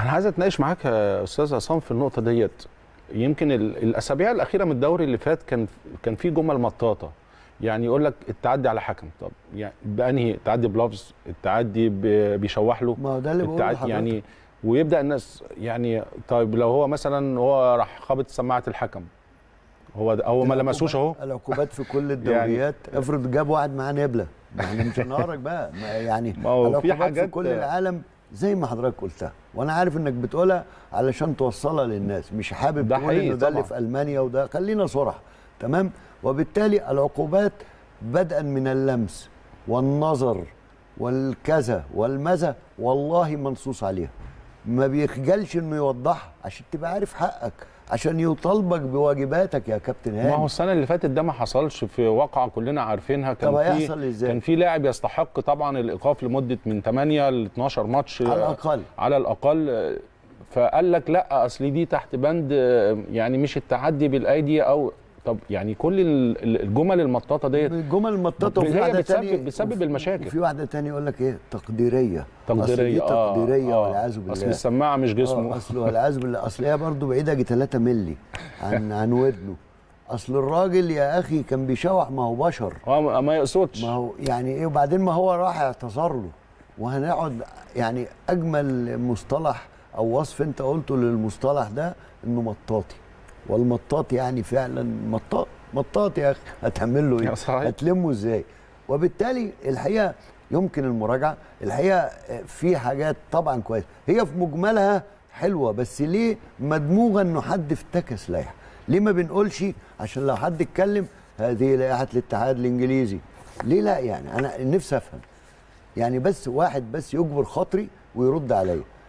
انا عايز اتناقش معاك يا استاذ عصام في النقطه ديت يمكن ال- الاسابيع الاخيره من الدوري اللي فات كان كان في جمل مطاطه يعني يقول لك التعدي على حكم طب يعني بانهي التعدي بلفظ التعدي ب- بيشوح له ما هو ده اللي بقوله التعدي لحضرتك. يعني ويبدا الناس يعني طيب لو هو مثلا هو راح خابط سماعه الحكم هو ده هو ما لمسوش اهو العقوبات في كل الدوريات افرض جاب واحد معاه نبله ما احنا مش هنهارك بقى ما يعني ما هو في العقوبات في حاجات- كل العالم زي ما حضرتك قلتها وانا عارف انك بتقولها علشان توصلها للناس مش حابب ده تقول حقيقي انه ده اللي طبعاً. في المانيا وده خلينا صراحه تمام وبالتالي العقوبات بدءا من اللمس والنظر والكذا والمذا والله منصوص عليها ما بيخجلش انه يوضحها عشان تبقى عارف حقك عشان يطالبك بواجباتك يا كابتن هاني ما هو السنه اللي فاتت ده ما حصلش في واقعه كلنا عارفينها كان طب في هيحصل إزاي؟ كان في لاعب يستحق طبعا الايقاف لمده من 8 ل 12 ماتش على الأقل. على الاقل فقال لك لا اصل دي تحت بند يعني مش التعدي بالايدي او طب يعني كل ال- ال- الجمل المطاطه ديت الجمل المطاطه وفي هي واحده بتسبب- تانية بتسبب وفي- المشاكل. وفي واحده تانية يقول لك ايه تقديريه أصل تقديريه دي تقديريه آه، والعياذ بالله اصل السماعه مش آه، جسمه اصل والعياذ بالله اصل هي برضه بعيده يجي 3 مللي عن عن ودنه اصل الراجل يا اخي كان بيشوح ما هو بشر اه ما يقصدش ما هو يعني ايه وبعدين ما هو راح اعتذر له وهنقعد يعني اجمل مصطلح او وصف انت قلته للمصطلح ده انه مطاطي والمطاط يعني فعلا مطاط مطاط يا اخي هتعمل له يا ايه صحيح. هتلمه ازاي وبالتالي الحقيقه يمكن المراجعه الحقيقه في حاجات طبعا كويسه هي في مجملها حلوه بس ليه مدموغه انه حد افتكس لائحه ليه ما بنقولش عشان لو حد اتكلم هذه لائحه الاتحاد الانجليزي ليه لا يعني انا نفسي افهم يعني بس واحد بس يجبر خاطري ويرد عليا